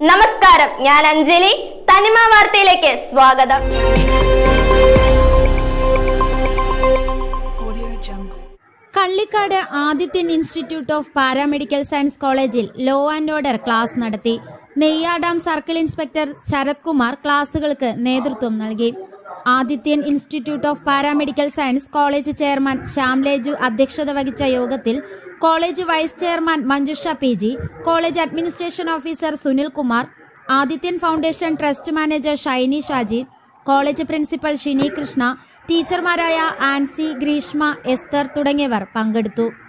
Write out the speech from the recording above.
നമസ്കാരം ഞാൻ അഞ്ജലി തനിമ വാർത്തയിലേക്ക് സ്വാഗതം Audio Jungle. Kallikkad Adithyan institute of paramedical science കോളേജിൽ ലോ ആൻഡ് ഓർഡർ ക്ലാസ് നടത്തി നെയ്യാഡാം സർക്കിൾ ഇൻസ്പെക്ടർ ശരത് കുമാർ ക്ലാസുകൾക്ക് നേതൃത്വം നൽകി Adithyan institute of paramedical science college chairman Shyamleju അധ്യക്ഷത വഹിച്ച യോഗത്തിൽ college vice chairman Manjusha P G college administration officer Sunil Kumar Adithyan foundation trust manager Shiny Shaji college principal Shini Krishna ടീച്ചർമാരായ Ancy Greeshma Esther തുടങ്ങിയവർ പങ്കെടുത്തു